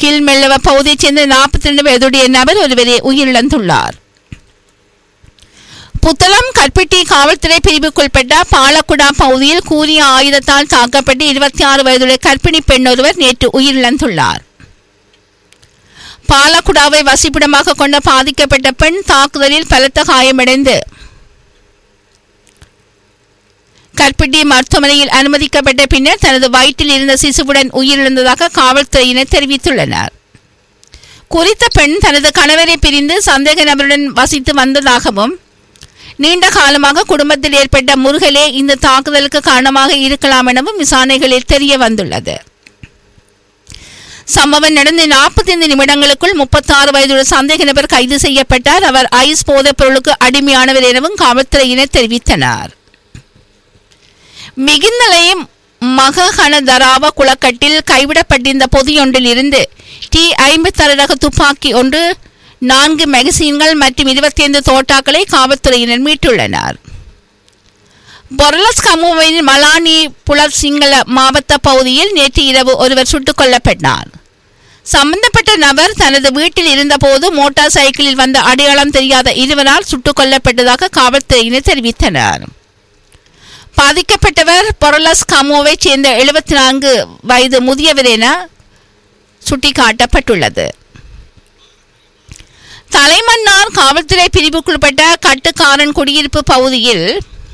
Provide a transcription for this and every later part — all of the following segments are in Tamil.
கில்மெல்லவ பகுதியைச் சேர்ந்த நாற்பத்தி ரெண்டு வயதுடைய நபர் ஒருவரே உயிரிழந்துள்ளார் புத்தளம் கற்பிட்டி காவல்துறை பிரிவுக்குட்பட்ட பாலக்குடா பகுதியில் கூறிய ஆயுதத்தால் தாக்கப்பட்டு இருபத்தி ஆறு வயதுடைய கர்ப்பிணி பெண் ஒருவர் நேற்று உயிரிழந்துள்ளார் பாலக்குடாவை வசிப்பிடமாக கொண்ட பாதிக்கப்பட்ட பெண் தாக்குதலில் பலத்த காயமடைந்து கற்பிட்டி மருத்துவமனையில் அனுமதிக்கப்பட்ட பின்னர் தனது வயிற்றில் இருந்த சிசுவுடன் உயிரிழந்ததாக காவல்துறையினர் தெரிவித்துள்ளனர் குறித்த பெண் தனது கணவரை பிரிந்து சந்தேக நபருடன் வசித்து வந்ததாகவும் நீண்ட காலமாக குடும்பத்தில் ஏற்பட்ட முருகலே இந்த தாக்குதலுக்கு காரணமாக இருக்கலாம் எனவும் விசாரணைகளில் தெரிய வந்துள்ளது சம்பவம் நடந்து நாற்பத்தைந்து நிமிடங்களுக்குள் முப்பத்தாறு வயதுள்ள சந்தேக நபர் கைது செய்யப்பட்டார் அவர் ஐஸ் போதைப் பொருளுக்கு அடிமையானவர் எனவும் காவல்துறையினர் தெரிவித்தனர் மிகுந்தலையும் மகஹனதராவ குளக்கட்டில் கைவிடப்பட்டிருந்த பொதியொன்றில் இருந்து டி ஐம்பத்தாறு ரக துப்பாக்கி ஒன்று நான்கு மேகசீன்கள் மற்றும் இருபத்தி ஐந்து தோட்டாக்களை காவல்துறையினர் மீட்டுள்ளனர் பொரலஸ் கமுவின் மலானி புலர் சிங்கள மாவட்ட பகுதியில் நேற்று இரவு ஒருவர் சுட்டுக் கொல்லப்பட்டார் சம்பந்தப்பட்ட நபர் தனது வீட்டில் இருந்தபோது மோட்டார் சைக்கிளில் வந்த அடையாளம் தெரியாத இருவரால் சுட்டுக் கொல்லப்பட்டதாக காவல்துறையினர் தெரிவித்தனர் பாதிக்கப்பட்டவர் பொரலஸ் கமோவைச் சேர்ந்த எழுபத்தி நான்கு வயது முதியவர் என சுட்டிக்காட்டப்பட்டுள்ளது தலைமன்னார் காவல்துறை பிரிவுக்குட்பட்ட கட்டுக்காரன் குடியிருப்பு பகுதியில்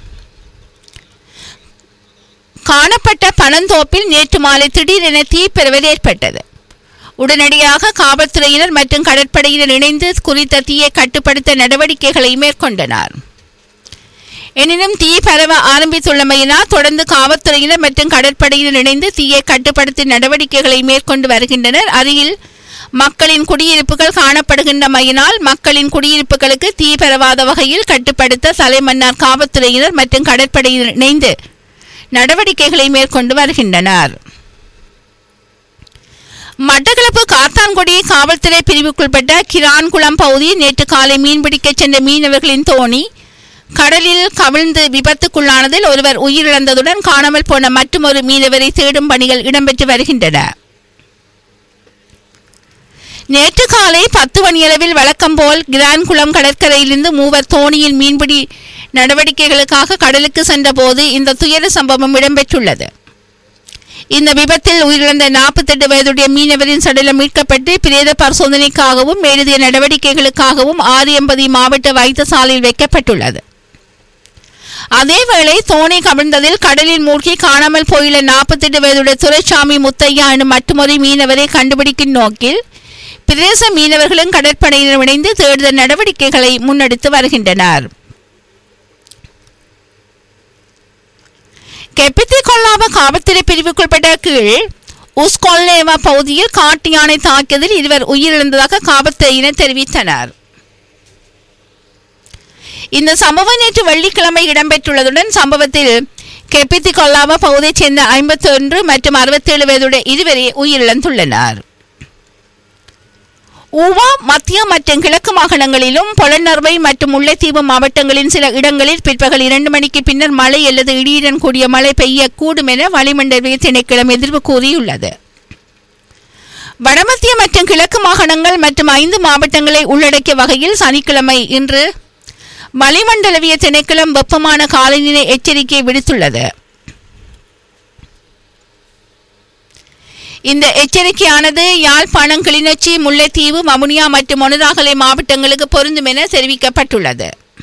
காணப்பட்ட பனந்தோப்பில் நேற்று மாலை திடீரென தீப்பரவல் ஏற்பட்டது உடனடியாக காவல்துறையினர் மற்றும் கடற்படையினர் இணைந்து குறித்த தீயை கட்டுப்படுத்த நடவடிக்கைகளை மேற்கொண்டனர் எனினும் தீ பரவ ஆரம்பித்துள்ளமையினால் தொடர்ந்து காவல்துறையினர் மற்றும் கடற்படையினர் இணைந்து தீயை கட்டுப்படுத்தும் நடவடிக்கைகளை மேற்கொண்டு வருகின்றனர் அருகில் மக்களின் குடியிருப்புகள் காணப்படுகின்றமையினால் மக்களின் குடியிருப்புகளுக்கு தீ பரவாத வகையில் கட்டுப்படுத்த தலைமன்னார் காவல்துறையினர் மற்றும் கடற்படையினர் இணைந்து நடவடிக்கைகளை மேற்கொண்டு வருகின்றனர் மட்டக்களப்பு காத்தான்குடி காவல்துறை பிரிவுக்குட்பட்ட கிரான்குளம் பகுதியில் நேற்று காலை மீன்பிடிக்கச் சென்ற மீனவர்களின் தோணி கடலில் கவிழ்ந்து விபத்துக்குள்ளானதில் ஒருவர் உயிரிழந்ததுடன் காணாமல் போன மற்றொரு மீனவரை தேடும் பணிகள் இடம்பெற்று வருகின்றன நேற்று காலை பத்து மணியளவில் வழக்கம் போல் கிரான்குளம் கடற்கரையிலிருந்து மூவர் தோணியில் மீன்பிடி நடவடிக்கைகளுக்காக கடலுக்கு சென்றபோது இந்த துயர சம்பவம் இடம்பெற்றுள்ளது இந்த விபத்தில் உயிரிழந்த நாற்பத்தெட்டு வயதுடைய மீனவரின் சடலம் மீட்கப்பட்டு பிரேத பரிசோதனைக்காகவும் மேலதிக நடவடிக்கைகளுக்காகவும் ஆரியம்பதி மாவட்ட வைத்தியசாலையில் வைக்கப்பட்டுள்ளது அதேவேளை தோணி கவிழ்ந்ததில் கடலில் மூழ்கி காணாமல் போயுள்ள நாற்பத்தெட்டு வயதுடைய துரைசாமி முத்தையா எனும் மற்றொரு மீனவரை கண்டுபிடிக்கும் நோக்கில் பிரதேச மீனவர்களும் கடற்படையினர் இணைந்து தேடுதல் நடவடிக்கைகளை முன்னெடுத்து வருகின்றனர் கெப்பித்தி கொல்லாம காவல்துறை பிரிவுக்குட்பட்ட கீழ் உஸ்கொல்லேவா பகுதியில் காட்டு யானை தாக்கியதில் இருவர் உயிரிழந்ததாக காவல்துறையினர் தெரிவித்தனர் இந்த சம்பவம் நேற்று வெள்ளிக்கிழமை இடம்பெற்றுள்ளதுடன் சம்பவத்தில் கெப்பித்தி கொல்லாம பகுதியைச் சேர்ந்த ஐம்பத்தி ஒன்று மற்றும் அறுபத்தேழு வயதுடைய இருவரே உயிரிழந்துள்ளனர் ஊவா மத்திய மற்றும் கிழக்கு மாகாணங்களிலும் பொலனர்வை மற்றும் முல்லைத்தீவு மாவட்டங்களின் சில இடங்களில் பிற்பகல் இரண்டு மணிக்கு பின்னர் மழை அல்லது இடியுடன் கூடிய மழை பெய்யக்கூடும் என வளிமண்டல திணைக்களம் எதிர்ப்பு கூறியுள்ளது வடமத்திய மற்றும் கிழக்கு மாகாணங்கள் மற்றும் ஐந்து மாவட்டங்களை உள்ளடக்கிய வகையில் சனிக்கிழமை இன்று வளிமண்டலவிய திணைக்களம் வெப்பமான காலநிலை எச்சரிக்கையை விடுத்துள்ளது இந்த எச்சரிக்கையானது யாழ்ப்பாணம் கிளிநொச்சி முல்லைத்தீவு மமுனியா மற்றும் மொனராகலை மாவட்டங்களுக்கு பொருந்தும் என தெரிவிக்கப்பட்டுள்ளது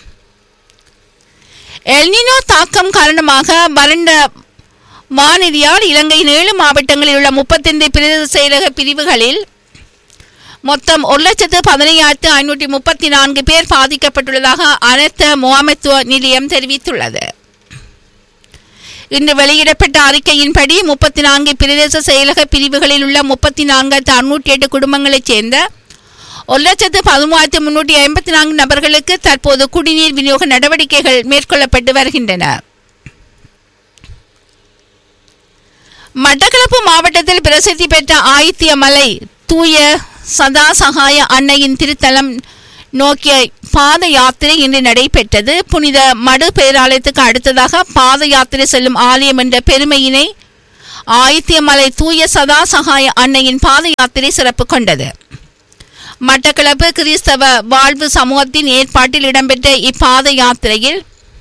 எல்னினோ தாக்கம் காரணமாக வறண்ட வானிலையால் இலங்கையின் ஏழு மாவட்டங்களில் உள்ள முப்பத்தைந்து பிரதேச செயலக பிரிவுகளில் மொத்தம் ஒரு லட்சத்து பதினையாயிரத்து ஐநூற்றி முப்பத்தி நான்கு பேர் பாதிக்கப்பட்டுள்ளதாக அனர்த்த முகாமைத்துவ நிலையம் தெரிவித்துள்ளது இன்று வெளியிடப்பட்ட அறிக்கையின்படி முப்பத்தி நான்கு பிரதேச செயலக பிரிவுகளில் உள்ள முப்பத்தி நான்காயிரத்து அறுநூற்றி எட்டு குடும்பங்களைச் சேர்ந்த ஒரு லட்சத்து பதிமூவாயிரத்து முன்னூற்றி ஐம்பத்தி நான்கு நபர்களுக்கு தற்போது குடிநீர் விநியோக நடவடிக்கைகள் மேற்கொள்ளப்பட்டு வருகின்றன மட்டக்களப்பு மாவட்டத்தில் பிரசித்தி பெற்ற ஆயித்திய மலை தூய சதா சகாய அன்னையின் திருத்தலம் நோக்கிய பாத யாத்திரை இன்று நடைபெற்றது புனித மடு பேராலயத்துக்கு அடுத்ததாக பாத யாத்திரை செல்லும் ஆலயம் என்ற பெருமையினை ஆயித்தியமலை தூய சதா சகாய அன்னையின் பாத யாத்திரை சிறப்பு கொண்டது மட்டக்களப்பு கிறிஸ்தவ வாழ்வு சமூகத்தின் ஏற்பாட்டில் இடம்பெற்ற இப்பாத யாத்திரையில்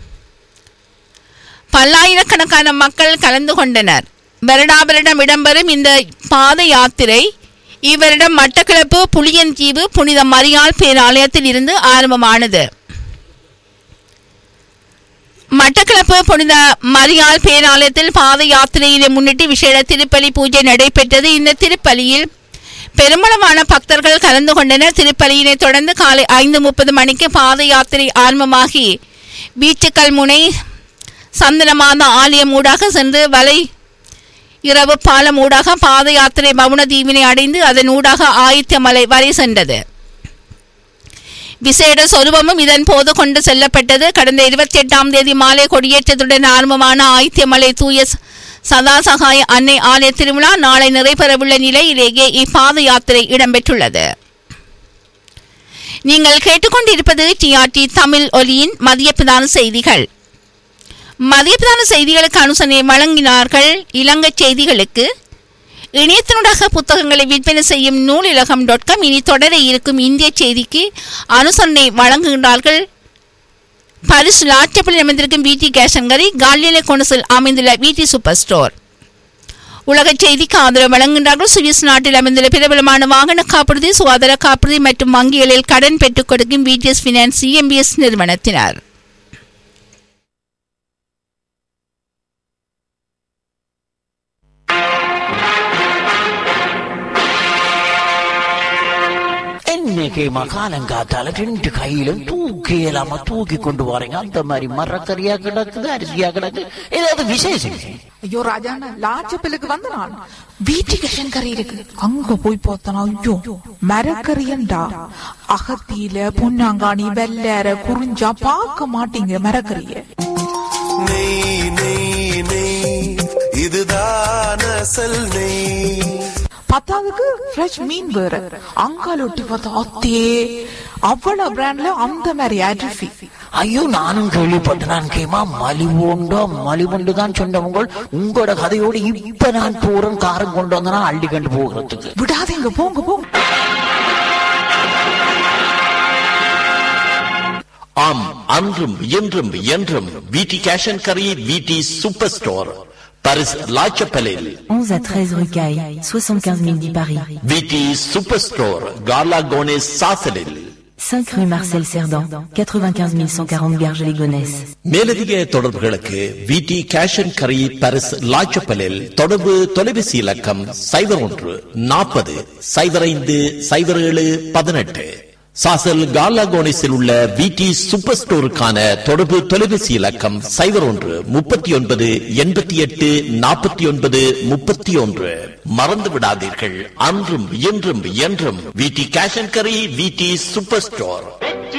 பல்லாயிரக்கணக்கான மக்கள் கலந்து கொண்டனர் வருடாபரிடம் இடம்பெறும் இந்த பாத யாத்திரை இவரிடம் மட்டக்களப்பு புளியந்தீவு புனித மரியாள் பேராலயத்தில் இருந்து ஆரம்பமானது மட்டக்களப்பு புனித மரியாள் பேராலயத்தில் பாத யாத்திரையினை முன்னிட்டு விசேட திருப்பலி பூஜை நடைபெற்றது இந்த திருப்பலியில் பெருமளவான பக்தர்கள் கலந்து கொண்டனர் திருப்பலியினை தொடர்ந்து காலை ஐந்து முப்பது மணிக்கு பாத யாத்திரை ஆரம்பமாகி பீச்சுக்கல் முனை சந்தனமாத ஆலயம் ஊடாக சென்று வலை இரவு பாலம் ஊடாக பாத யாத்திரை மவுனதீவினை அடைந்து அதன் ஊடாக ஆயித்தியமலை வரை சென்றது விசேட சொருபமும் இதன் போது கொண்டு செல்லப்பட்டது கடந்த இருபத்தி எட்டாம் தேதி மாலை கொடியேற்றத்துடன் ஆரம்பமான ஆயித்தியமலை தூய ச- சதாசகாய அன்னை ஆலய திருவிழா நாளை நிறைவேறவுள்ள நிலையிலேயே இப்பாத யாத்திரை இடம்பெற்றுள்ளது நீங்கள் கேட்டுக்கொண்டிருப்பது டிஆர்டி தமிழ் ஒலியின் மதிய பிரதான செய்திகள் மதிய பிரதான செய்திகளுக்கு அனுசரணை வழங்கினார்கள் இலங்கை செய்திகளுக்கு இணையத்தினூடாக புத்தகங்களை விற்பனை செய்யும் நூலிலகம் டாட் காம் இனி தொடர இருக்கும் இந்திய செய்திக்கு அனுசரணை வழங்குகின்றார்கள் பரிசு லாட்சப்பில் அமைந்திருக்கும் விடி கேஷங்கரி காலியில கொண்டசில் அமைந்துள்ள விடி சூப்பர் ஸ்டோர் உலக செய்திக்கு ஆதரவு வழங்குகின்றார்கள் சுவிஸ் நாட்டில் அமைந்துள்ள பிரபலமான வாகன காப்புறுதி சுகாதார காப்புறுதி மற்றும் வங்கிகளில் கடன் பெற்றுக் கொடுக்கும் விடிஎஸ் ஃபினான்ஸ் சிஎம்பிஎஸ் நிறுவனத்தினர் இன்னைக்கு மகாலங்காத்தால ரெண்டு கையிலும் தூக்கி இல்லாம தூக்கி கொண்டு போறீங்க அந்த மாதிரி மரக்கறியா கிடக்குது அரிசியா கிடக்கு ஏதாவது விசேஷம் ஐயோ ராஜாண்ணா லாச்சப்பிலுக்கு வந்த நான் வீட்டுக்கு கறி இருக்கு அங்க போய் பார்த்தனா ஐயோ மரக்கறியண்டா அகத்தியில பொன்னாங்காணி வெள்ளேற குறிஞ்சா பார்க்க மாட்டீங்க மரக்கறிய நெய் நெய் நெய் இதுதான் அசல் நெய் பத்தாவதுக்கு ஃப்ரெஷ் மீன் வேற அங்கால ஒட்டி பார்த்தா அத்தே அவ்வளவு பிராண்ட்ல அந்த மாதிரி அரிசி ஐயோ நானும் கேள்விப்பட்டேன் நான் கேமா மலிவுண்டோ மலிவுண்டு தான் சொன்னவங்க உங்களோட கதையோடு இப்ப நான் போறேன் காரம் கொண்டு வந்தனா அள்ளி கண்டு போகிறதுக்கு விடாதீங்க போங்க போங்க ஆம் அன்றும் இன்றும் என்றும் விடி கேஷ் அண்ட் கரி விடி சூப்பர் ஸ்டோர் பரிஸ் லாச்சப்பலில் 11 à 13 rue Caille, 75 010 Paris. VT super store காலா கோனேஸ் சாசலில் 5 rue Marcel Cerdan, 95 140 Garges-les-Gonesse. மேலதிக தொடர்புகளுக்கு விடி கேஷ் அண்ட் கரி பரிஸ் லாச்சப்பலில் தொடர்பு தொலைபேசி இலக்கம் சைபர் ஒன்று நாற்பது சைபர் ஐந்து சைபர் ஏழு பதினெட்டு சாசல் காலா கோனேஸில் உள்ள விடி சூப்பர் ஸ்டோருக்கான தொடர்பு தொலைபேசி இலக்கம் சைபர் ஒன்று முப்பத்தி ஒன்பது எண்பத்தி எட்டு நாற்பத்தி ஒன்பது முப்பத்தி ஒன்று மறந்து விடாதீர்கள் அன்றும் இன்றும் என்றும் விடி கேஷ் அண்ட் கரி விடி சூப்பர் ஸ்டோர்